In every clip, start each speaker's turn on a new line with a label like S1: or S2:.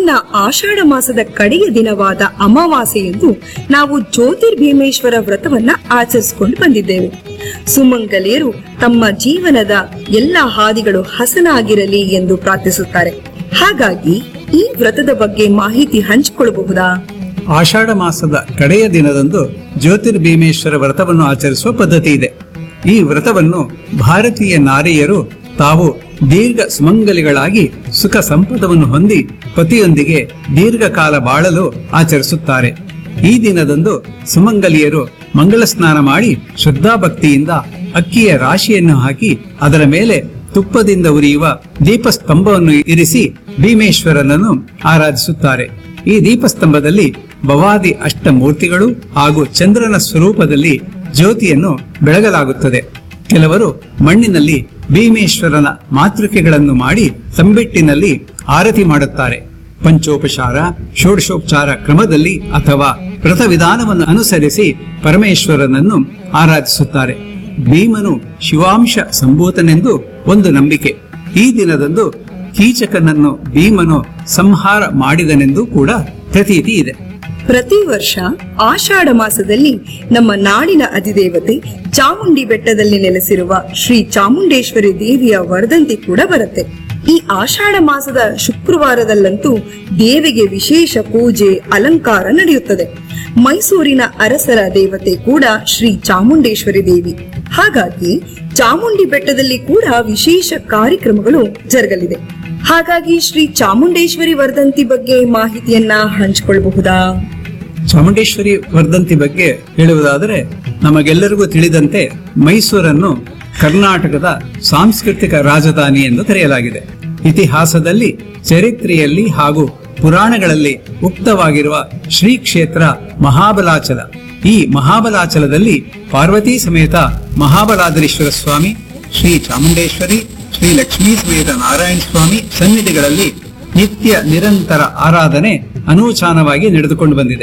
S1: ಇನ್ನ ಆಷಾಢ ಮಾಸದ ಕಡೆಯ ದಿನವಾದ ಅಮಾವಾಸ್ಯೆಯಂದು ನಾವು ಜ್ಯೋತಿರ್ಭೀಮೇಶ್ವರ ವ್ರತವನ್ನ ಆಚರಿಸಿಕೊಂಡು ಬಂದಿದ್ದೇವೆ ಸುಮಂಗಲಿಯರು ತಮ್ಮ ಜೀವನದ ಎಲ್ಲ ಹಾದಿಗಳು ಹಸನಾಗಿರಲಿ ಎಂದು ಪ್ರಾರ್ಥಿಸುತ್ತಾರೆ ಹಾಗಾಗಿ ಈ ವ್ರತದ ಬಗ್ಗೆ ಮಾಹಿತಿ ಹಂಚಿಕೊಳ್ಳಬಹುದಾ
S2: ಆಷಾಢ ಮಾಸದ ಕಡೆಯ ದಿನದಂದು ಜ್ಯೋತಿರ್ಭೀಮೇಶ್ವರ ವ್ರತವನ್ನು ಆಚರಿಸುವ ಪದ್ಧತಿ ಇದೆ ಈ ವ್ರತವನ್ನು ಭಾರತೀಯ ನಾರಿಯರು ತಾವು ದೀರ್ಘ ಸುಮಂಗಲಿಗಳಾಗಿ ಸುಖ ಸಂಪದವನ್ನು ಹೊಂದಿ ಪತಿಯೊಂದಿಗೆ ದೀರ್ಘಕಾಲ ಬಾಳಲು ಆಚರಿಸುತ್ತಾರೆ ಈ ದಿನದಂದು ಸುಮಂಗಲಿಯರು ಮಂಗಲ ಸ್ನಾನ ಮಾಡಿ ಶ್ರದ್ಧಾಭಕ್ತಿಯಿಂದ ಅಕ್ಕಿಯ ರಾಶಿಯನ್ನು ಹಾಕಿ ಅದರ ಮೇಲೆ ತುಪ್ಪದಿಂದ ಉರಿಯುವ ದೀಪಸ್ತಂಭವನ್ನು ಇರಿಸಿ ಭೀಮೇಶ್ವರನನ್ನು ಆರಾಧಿಸುತ್ತಾರೆ ಈ ದೀಪಸ್ತಂಭದಲ್ಲಿ ಭವಾದಿ ಅಷ್ಟಮೂರ್ತಿಗಳು ಹಾಗೂ ಚಂದ್ರನ ಸ್ವರೂಪದಲ್ಲಿ ಜ್ಯೋತಿಯನ್ನು ಬೆಳಗಲಾಗುತ್ತದೆ ಕೆಲವರು ಮಣ್ಣಿನಲ್ಲಿ ಭೀಮೇಶ್ವರನ ಮಾತೃಕೆಗಳನ್ನು ಮಾಡಿ ತಂಬಿಟ್ಟಿನಲ್ಲಿ ಆರತಿ ಮಾಡುತ್ತಾರೆ ಪಂಚೋಪಚಾರ ಷೋಡಶೋಪಚಾರ ಕ್ರಮದಲ್ಲಿ ಅಥವಾ ವ್ರತ ವಿಧಾನವನ್ನು ಅನುಸರಿಸಿ ಪರಮೇಶ್ವರನನ್ನು ಆರಾಧಿಸುತ್ತಾರೆ ಭೀಮನು ಶಿವಾಂಶ ಸಂಭೂತನೆಂದು ಒಂದು ನಂಬಿಕೆ ಈ ದಿನದಂದು ಕೀಚಕನನ್ನು ಭೀಮನು ಸಂಹಾರ ಮಾಡಿದನೆಂದು ಕೂಡ ಪ್ರತೀತಿ ಇದೆ
S1: ಪ್ರತಿ ವರ್ಷ ಆಷಾಢ ಮಾಸದಲ್ಲಿ ನಮ್ಮ ನಾಡಿನ ಅಧಿದೇವತೆ ಚಾಮುಂಡಿ ಬೆಟ್ಟದಲ್ಲಿ ನೆಲೆಸಿರುವ ಶ್ರೀ ಚಾಮುಂಡೇಶ್ವರಿ ದೇವಿಯ ವರ್ಧಂತಿ ಕೂಡ ಬರುತ್ತೆ ಈ ಆಷಾಢ ಮಾಸದ ಶುಕ್ರವಾರದಲ್ಲಂತೂ ದೇವಿಗೆ ವಿಶೇಷ ಪೂಜೆ ಅಲಂಕಾರ ನಡೆಯುತ್ತದೆ ಮೈಸೂರಿನ ಅರಸರ ದೇವತೆ ಕೂಡ ಶ್ರೀ ಚಾಮುಂಡೇಶ್ವರಿ ದೇವಿ ಹಾಗಾಗಿ ಚಾಮುಂಡಿ ಬೆಟ್ಟದಲ್ಲಿ ಕೂಡ ವಿಶೇಷ ಕಾರ್ಯಕ್ರಮಗಳು ಜರುಗಲಿದೆ ಹಾಗಾಗಿ ಶ್ರೀ ಚಾಮುಂಡೇಶ್ವರಿ ವರ್ಧಂತಿ ಬಗ್ಗೆ ಮಾಹಿತಿಯನ್ನ ಹಂಚಿಕೊಳ್ಳಬಹುದಾ
S2: ಚಾಮುಂಡೇಶ್ವರಿ ವರ್ಧಂತಿ ಬಗ್ಗೆ ಹೇಳುವುದಾದರೆ ನಮಗೆಲ್ಲರಿಗೂ ತಿಳಿದಂತೆ ಮೈಸೂರನ್ನು ಕರ್ನಾಟಕದ ಸಾಂಸ್ಕೃತಿಕ ರಾಜಧಾನಿ ಎಂದು ಕರೆಯಲಾಗಿದೆ ಇತಿಹಾಸದಲ್ಲಿ ಚರಿತ್ರೆಯಲ್ಲಿ ಹಾಗೂ ಪುರಾಣಗಳಲ್ಲಿ ಉಕ್ತವಾಗಿರುವ ಶ್ರೀ ಕ್ಷೇತ್ರ ಮಹಾಬಲಾಚಲ ಈ ಮಹಾಬಲಾಚಲದಲ್ಲಿ ಪಾರ್ವತಿ ಸಮೇತ ಮಹಾಬಲಾಧರೀಶ್ವರ ಸ್ವಾಮಿ ಶ್ರೀ ಚಾಮುಂಡೇಶ್ವರಿ ಶ್ರೀ ಲಕ್ಷ್ಮೀ ಸಮೇತ ನಾರಾಯಣ ಸ್ವಾಮಿ ಸನ್ನಿಧಿಗಳಲ್ಲಿ ನಿತ್ಯ ನಿರಂತರ ಆರಾಧನೆ ಅನೂಚಾನವಾಗಿ ನಡೆದುಕೊಂಡು ಬಂದಿದೆ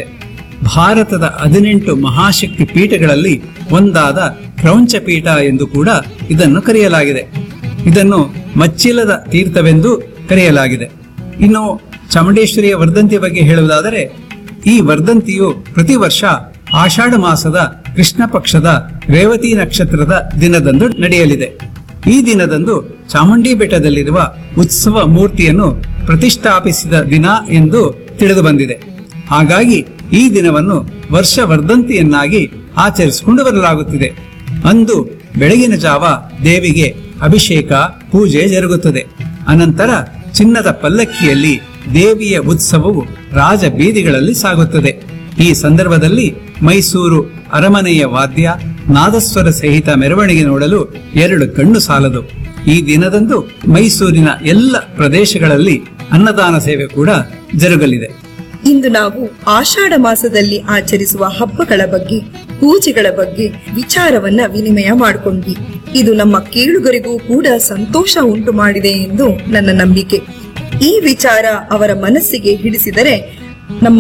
S2: ಭಾರತದ ಹದಿನೆಂಟು ಮಹಾಶಕ್ತಿ ಪೀಠಗಳಲ್ಲಿ ಒಂದಾದ ಕ್ರೌಂಚ ಪೀಠ ಎಂದು ಕೂಡ ಇದನ್ನು ಕರೆಯಲಾಗಿದೆ ಇದನ್ನು ಮಚ್ಚಿಲದ ತೀರ್ಥವೆಂದು ಕರೆಯಲಾಗಿದೆ ಇನ್ನು ಚಾಮುಂಡೇಶ್ವರಿಯ ವರ್ಧಂತಿ ಬಗ್ಗೆ ಹೇಳುವುದಾದರೆ ಈ ವರ್ಧಂತಿಯು ಪ್ರತಿ ವರ್ಷ ಆಷಾಢ ಮಾಸದ ಕೃಷ್ಣ ಪಕ್ಷದ ರೇವತಿ ನಕ್ಷತ್ರದ ದಿನದಂದು ನಡೆಯಲಿದೆ ಈ ದಿನದಂದು ಚಾಮುಂಡಿ ಬೆಟ್ಟದಲ್ಲಿರುವ ಉತ್ಸವ ಮೂರ್ತಿಯನ್ನು ಪ್ರತಿಷ್ಠಾಪಿಸಿದ ದಿನ ಎಂದು ತಿಳಿದು ಬಂದಿದೆ ಹಾಗಾಗಿ ಈ ದಿನವನ್ನು ವರ್ಷ ವರ್ಧಂತಿಯನ್ನಾಗಿ ಆಚರಿಸಿಕೊಂಡು ಬರಲಾಗುತ್ತಿದೆ ಅಂದು ಬೆಳಗಿನ ಜಾವ ದೇವಿಗೆ ಅಭಿಷೇಕ ಪೂಜೆ ಜರುಗುತ್ತದೆ ಅನಂತರ ಚಿನ್ನದ ಪಲ್ಲಕ್ಕಿಯಲ್ಲಿ ದೇವಿಯ ಉತ್ಸವವು ರಾಜ ಬೀದಿಗಳಲ್ಲಿ ಸಾಗುತ್ತದೆ ಈ ಸಂದರ್ಭದಲ್ಲಿ ಮೈಸೂರು ಅರಮನೆಯ ವಾದ್ಯ ನಾದಸ್ವರ ಸಹಿತ ಮೆರವಣಿಗೆ ನೋಡಲು ಎರಡು ಕಣ್ಣು ಸಾಲದು ಈ ದಿನದಂದು ಮೈಸೂರಿನ ಎಲ್ಲ ಪ್ರದೇಶಗಳಲ್ಲಿ ಅನ್ನದಾನ ಸೇವೆ ಕೂಡ ಜರುಗಲಿದೆ
S1: ಇಂದು ನಾವು ಆಷಾಢ ಮಾಸದಲ್ಲಿ ಆಚರಿಸುವ ಹಬ್ಬಗಳ ಬಗ್ಗೆ ಪೂಜೆಗಳ ಬಗ್ಗೆ ವಿಚಾರವನ್ನ ವಿನಿಮಯ ಮಾಡಿಕೊಂಡ್ವಿ ಇದು ನಮ್ಮ ಕೇಳುಗರಿಗೂ ಕೂಡ ಸಂತೋಷ ಉಂಟು ಮಾಡಿದೆ ಎಂದು ನನ್ನ ನಂಬಿಕೆ ಈ ವಿಚಾರ ಅವರ ಮನಸ್ಸಿಗೆ ಹಿಡಿಸಿದರೆ ನಮ್ಮ